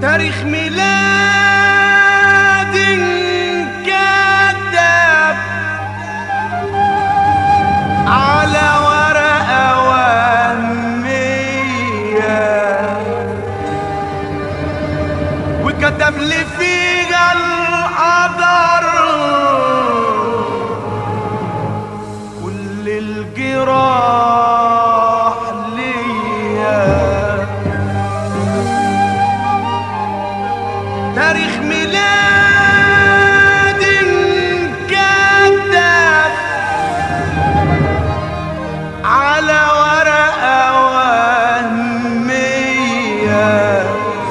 تاريخ ميلاد كتب على ورقة وهمية وكتب لي فيها القدر كل الجراح ليا تاريخ ميلاد كتب على ورقة وهمية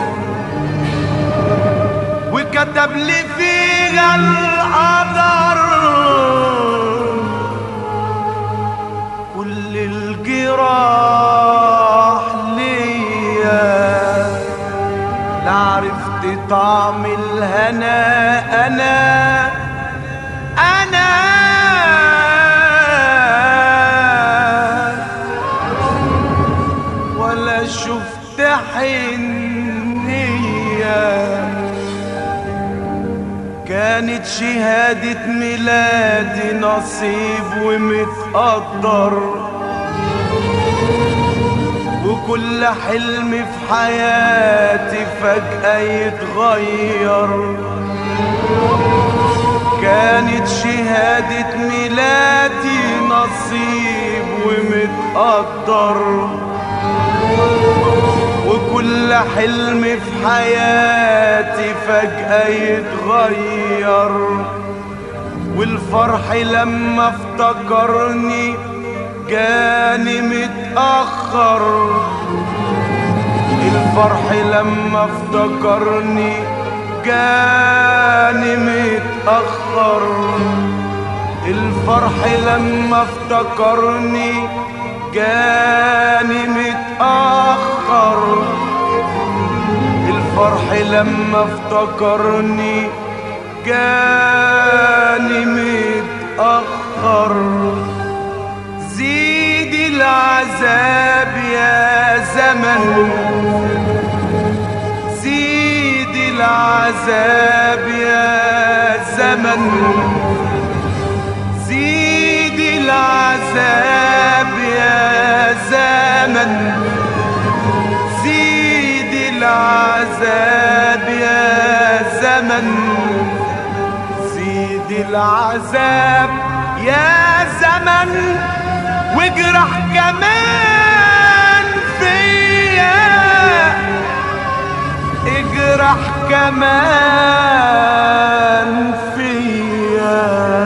وكتب لي فيها القدر كل الجراح ليا لا عرفت طعم الهنا انا انا ولا شفت حنية كانت شهادة ميلادي نصيب ومتقدر وكل حلم في حياتي فجأة يتغير كانت شهادة ميلادي نصيب ومتقدر وكل حلم في حياتي فجأة يتغير والفرح لما افتكرني جاني متأخر الفرح لما افتكرني جاني متأخر الفرح لما افتكرني جاني متأخر الفرح لما افتكرني جاني متأخر زيد العذاب يا زمن زيد العذاب يا زمن زيد العذاب يا زمن زيد العذاب يا زمن زيد العذاب يا زمن واجرح كمان فيا اجرح كمان فيا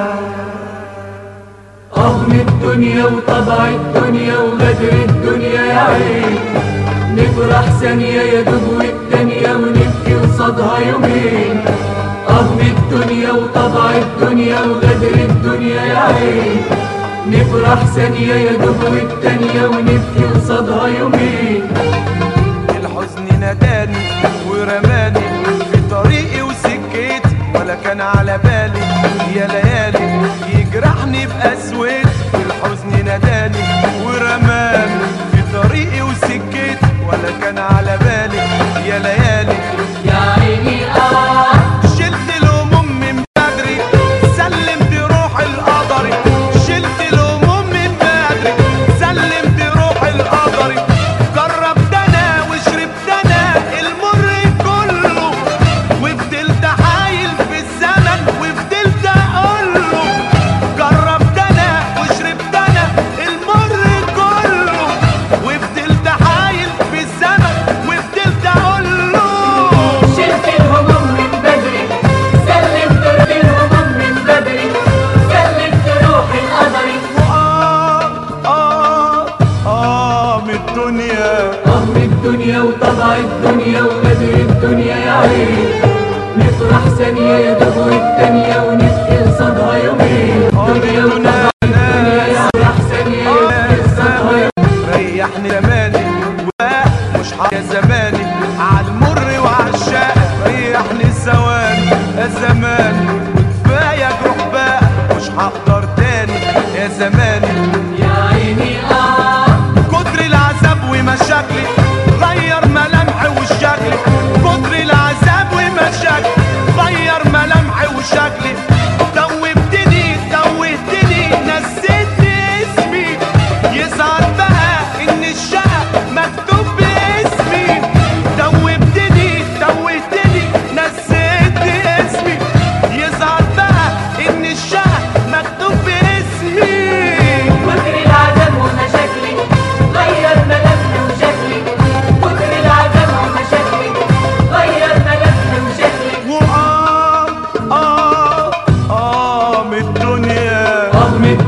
أهم الدنيا وطبع الدنيا وغدر الدنيا يا عين نفرح ثانية يا دوب والتانية ونبكي قصادها يومين أهم الدنيا وطبع الدنيا وغدر الدنيا يا عين نفرح ثانية يا دوب والتانية ونبكي قصادها يومين الحزن ناداني ورماني في طريقي وسكتي ولا كان على بالي يا ليالي يجرحني بأسود الحزن ناداني ورماني في طريقي وسكتي ولا كان على بالي يا ليالي يا عيني آه شلت الهموم من بدري سلمت روح القدر شلت الهموم من بدري سلمت روح القدر جربت انا وشربت انا المر كله وفضلت حايل في الزمن وفضلت اقول له جربت انا وشربت انا المر كله وفضلت حايل في الزمن وفضلت اقول له شلت الهموم من بدري سلمت الهموم من بدري سلمت روحي القدري آه آه آه من الدنيا أم الدنيا وطبع الدنيا وغدر الدنيا يا عين نفرح ثانية يا دوب والتانية ونبكي قصادها يومين دنيا وطبع الدنيا يا نفرح ثانية يا دوب قصادها يومين ريحني زماني ولا مش ح- يا زماني عالمر وعالشقة ريحني ثواني يا زماني وكفاية جروح بقى مش هقدر تاني يا زماني يا عيني آه كتر العذاب ومشاكلي غير ملامحي وشكلي كتر العذاب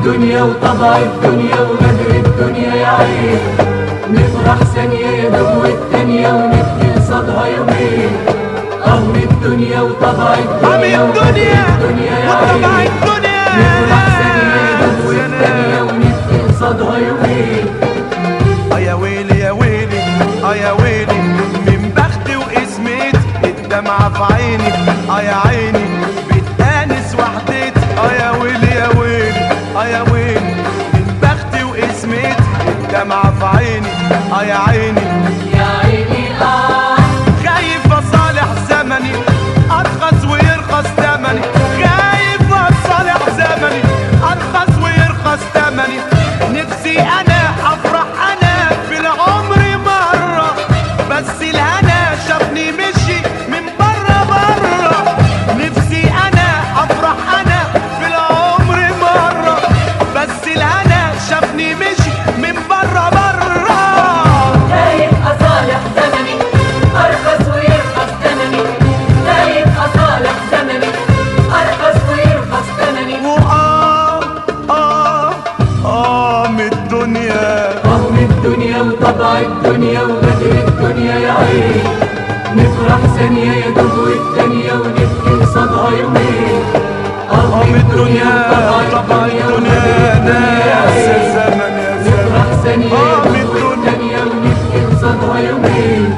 الدنيا وطبع الدنيا وغدر الدنيا يا عين نفرح ثانية يا دوب والتانية ونبكي قصادها يومين اه من الدنيا وطبع عم الدنيا وغدر الدنيا الدنيا يا وطبع عين الدنيا نفرح ثانية يا دوب والتانية ونبكي قصادها يومين اه يا ويلي يا ويلي اه يا ويلي من بختي واسمتي الدمعة في عيني اه يا عيني بتانس وحدتي اه يا ويلي يا ويلي اه يا ويلي من بختي واسمتي الدمعة في عيني اه يا عيني يا عيني اه خايف اصالح زمني ارخص ويرخص ثمني خايف اصالح زمني ارخص ويرخص ثمني نفسي انا افرح انا في العمر مره بس الهنا شافني مشي من بره بره نفسي انا افرح انا في العمر مره بس الهنا شافني مشي من بره بره خايف أصالح زمني أرخص ويرخص ثمني خايف أصالح زمني أرخص ويرخص ثمني وآه آه آه من الدنيا وهم الدنيا وطبع الدنيا وغدر الدنيا يا عين نفرح ثانية يا دوب والتانية ونبكي قصادها يومين آه من الدنيا طبع الدنيا ناس يا زمن يا نفرح زمن ثانية آه يا من دوب الدنيا والتانية ونبكي قصادها يومين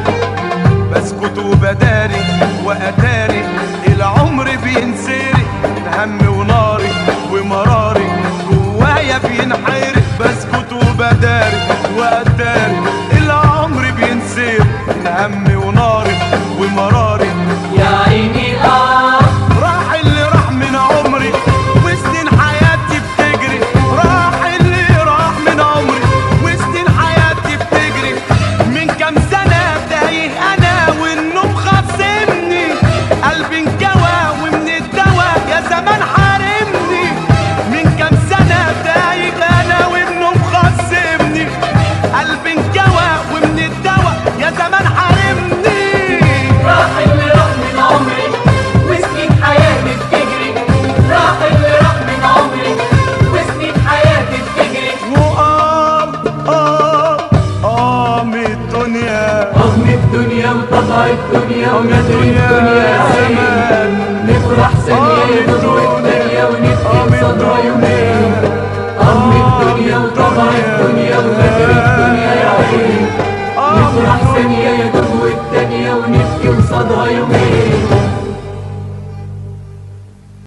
بسكت وبداري واتاري العمر بينسري هم وناري ومراري جوايا بينحرق بسكت وبداري واتاري العمر بينسري هم وناري ومراري يا عيني آه راح اللي راح من عمري وسنين حياتي بتجري راح اللي راح من عمري وسنين حياتي بتجري من كام سنة تايه أنا والنوم خاصمني قلبي انكوى ومن الدوا يا زمان حارمني من كام سنة تايه أنا والنوم خاصمني قلبي انكوى ومن الدوا يا زمان حارمني راح اللي راح من عمري وسنين حياتي بتجري راح اللي راح من عمري وسنين حياتي بتجري وآه آه آه من الدنيا رغم الدنيا وطبع الدنيا وغدر الدنيا الدنيا يا عين زمان نفرح ثانية يا دور والتانية ونبكي قصادها يومين رغم الدنيا وطبع الدنيا وغدر الدنيا يا عين نفرح ثانية يا دور والتانية ونبكي قصادها يومين